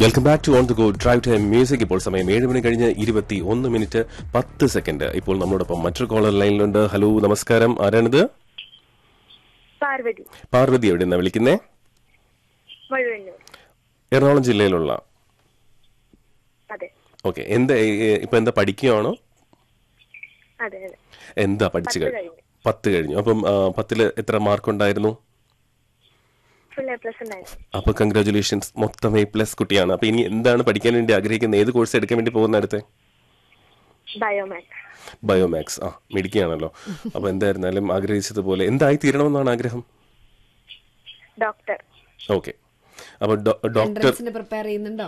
Welcome back to on the go drive time music ഇപ്പോൾ സമയം ഏഴ് മണി കഴിഞ്ഞ് ഇരുപത്തി ഒന്ന് മിനിറ്റ് പത്ത് സെക്കൻഡ് ഇപ്പോൾ നമ്മളോടൊപ്പം മറ്റൊരു കോളർ ലൈനിലുണ്ട് ഹലോ നമസ്കാരം ആരാണിത് പാർവതി പാർവതി എവിടെ നിന്നാ വിളിക്കുന്നേ മുഴുവന്നൂർ എറണാകുളം ജില്ലയിലുള്ള അതെ ഓക്കെ എന്താ ഏ, ഏ, ഇപ്പൊ എന്താ പഠിക്കുകയാണോ അതെ അതെ എന്താ പഠിച്ചു പത്ത് കഴിഞ്ഞു കഴിഞ്ഞു. പത്ത് കഴിഞ്ഞു അപ്പം ആ, പത്തില് എത്ര മാർക്ക് ഉണ്ടായിരുന്നു ഫുൾ എ പ്ലസ് ഉണ്ടായിരുന്നു അപ്പൊ കൺഗ്രാചുലേഷൻസ് മൊത്തം എ പ്ലസ് കുട്ടിയാണ് അപ്പൊ ഇനി എന്താണ് പഠിക്കാൻ വേണ്ടി ആഗ്രഹിക്കുന്നത് ഏത് കോഴ്സ് എടുക്കാൻ വേണ്ടി പോകുന്ന അടുത്ത് ബയോമാക്സ് ബയോമാക്സ് ആ മിടിക്കുകയാണല്ലോ അപ്പൊ എന്തായിരുന്നാലും ആഗ്രഹിച്ചതുപോലെ എന്തായി തീരണമെന്നാണ് ആഗ്രഹം ഡോക്ടർ ഓക്കെ അപ്പൊ ഡോ- ഡോക്ടർ എൻട്രൻസിന് പ്രിപ്പയർ ചെയ്യുന്നുണ്ടോ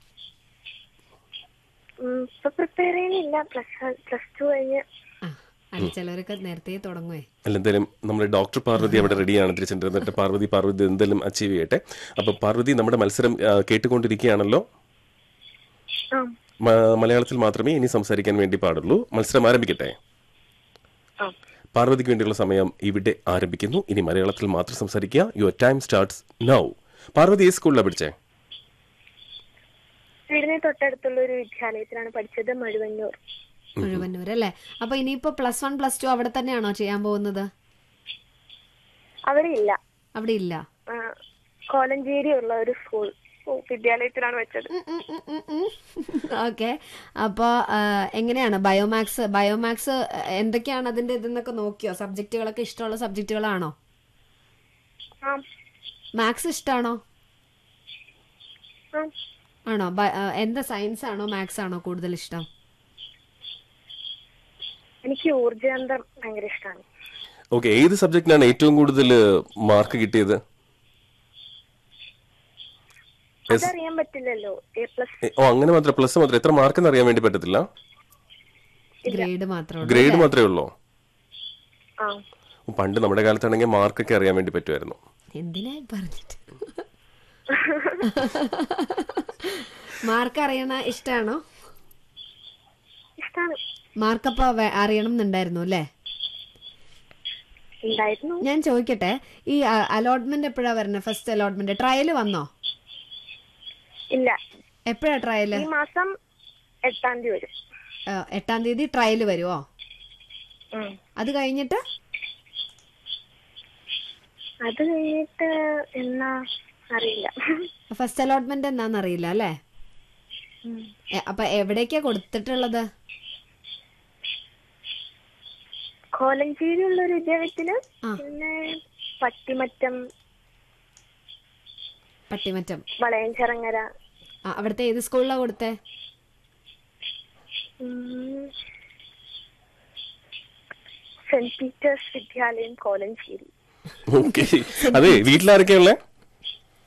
ഉം, ഇപ്പൊ പ്രിപ്പയർ ചെയ്യുന്നില്ല പ്ലസ് പ്ലസ് ടു കഴിഞ്ഞ് ആ അല്ല ചിലവരൊക്കെ നേരത്തെ തുടങ്ങുവേ അല്ല എന്തായാലും നമ്മുടെ ഡോക്ടർ പാർവതി അവിടെ റെഡിയാണ് തിരിച്ചിട്ട് പാർവതി പാർവതി എന്തെങ്കിലും അച്ചീവ് ചെയ്യട്ടെ അപ്പൊ പാർവതി നമ്മുടെ മത്സരം ആ, കേട്ടുകൊണ്ടിരിക്കുകയാണല്ലോ ആ മ- മലയാളത്തിൽ മാത്രമേ ഇനി സംസാരിക്കാൻ വേണ്ടി പാടുള്ളൂ മത്സരം ആരംഭിക്കട്ടെ ആ പാർവതിക്ക് വേണ്ടിയുള്ള സമയം ഇവിടെ ആരംഭിക്കുന്നു ഇനി മലയാളത്തിൽ മാത്രം സംസാരിക്കുക your time starts now Parvathi ഈ സ്കൂളിലാണ് പഠിച്ചേ വീടിന് തൊട്ടടുത്തുള്ള ഒരു വിദ്യാലയത്തിലാണ് പഠിച്ചത് മുഴുവന്നൂർ മുഴുവന്നൂർ അല്ലേ അപ്പൊ ഇനിയിപ്പോ പ്ലസ് വൺ പ്ലസ് ടു അവിടെ തന്നെയാണോ ചെയ്യാൻ പോകുന്നത് അവിടെ ഇല്ല അവിടെ ഇല്ല ആ, കോലഞ്ചേരി ഉള്ള ഒരു സ്കൂൾ ഓ, വിദ്യാലയത്തിലാണ് വെച്ചത് ഓക്കെ അപ്പൊ എങ്ങനെയാണ് ബയോമാക്സ് ബയോമാക്സ് എന്തൊക്കെയാണ് അതിന്റെ ഇതെന്നൊക്കെ നോക്കിയോ സബ്ജക്റ്റുകളൊക്കെ ഇഷ്ടമുള്ള സബ്ജക്റ്റുകളാണോ ആ മാത്സ് ഇഷ്ടമാണോ ആ ആണോ ബ- ആ, എന്താ സയൻസ് ആണോ മാത്സ് ആണോ കൂടുതൽ ഇഷ്ടം എനിക്ക് ഊർജതന്ത്രം ഭയങ്കര ഇഷ്ടമാണ് ഓക്കെ ഏത് സബ്ജക്റ്റിനാണ് ഏറ്റവും കൂടുതൽ മാർക്ക് കിട്ടിയത് Yes. അതറിയാൻ പറ്റില്ലല്ലോ എ പ്ലസ് എ, ഓ അങ്ങനെ മാത്രം പ്ലസ് മാത്രം എത്ര മാർക്ക് എന്ന് അറിയാൻ വേണ്ടി പറ്റത്തില്ല ഗ്രേഡ് മാത്രമേ ഗ്രേഡ് മാത്രമേ ഉള്ളൂ ആ പണ്ട് നമ്മുടെ കാലത്താണെങ്കിൽ മാർക്കൊക്കെ അറിയാൻ വേണ്ടി പറ്റുമായിരുന്നു എന്തിനാ ഈ പറഞ്ഞിട്ട് മാർക്ക് അറിയണ ഇഷ്ടാണോ ഇഷ്ടമാണ് മാർക്കപ്പ അറിയണം എന്നുണ്ടായിരുന്നു അല്ലേ ഉണ്ടായിരുന്നു ഞാൻ ചോദിക്കട്ടെ ഈ അലോട്ട്മെന്റ് എപ്പോഴാ വരുന്നത് ഫസ്റ്റ് അലോട്ട്മെന്റ് ട്രയൽ വന്നോ ഇല്ല എപ്പോഴാ ട്രയല് ഈ മാസം എട്ടാം തീയതി വരും എട്ടാം തീയതി ട്രയൽ വരുമോ ഉം. അത് കഴിഞ്ഞിട്ട് അത് കഴിഞ്ഞിട്ട് എന്നാ അറിയില്ല ഫസ്റ്റ് അലോട്ട്മെന്റ് എന്താണെന്ന് അറിയില്ല അല്ലേ ഉം. എ- അപ്പൊ എവിടേക്കാ കൊടുത്തിട്ടുള്ളത് കോലഞ്ചേരിയുള്ള ഒരു വിദ്യാലയത്തില് ആ. പിന്നെ പട്ടിമറ്റം പട്ടിമറ്റം വളയഞ്ചിറങ്ങര ആ, അവിടുത്തെ ഏത് സ്കൂളിലാ കൊടുത്തേ ഉം, സെന്റ് പീറ്റേഴ്സ് വിദ്യാലയം കോലഞ്ചേരി ഓക്കെ അതെ വീട്ടിലാരൊക്കെയുള്ളേ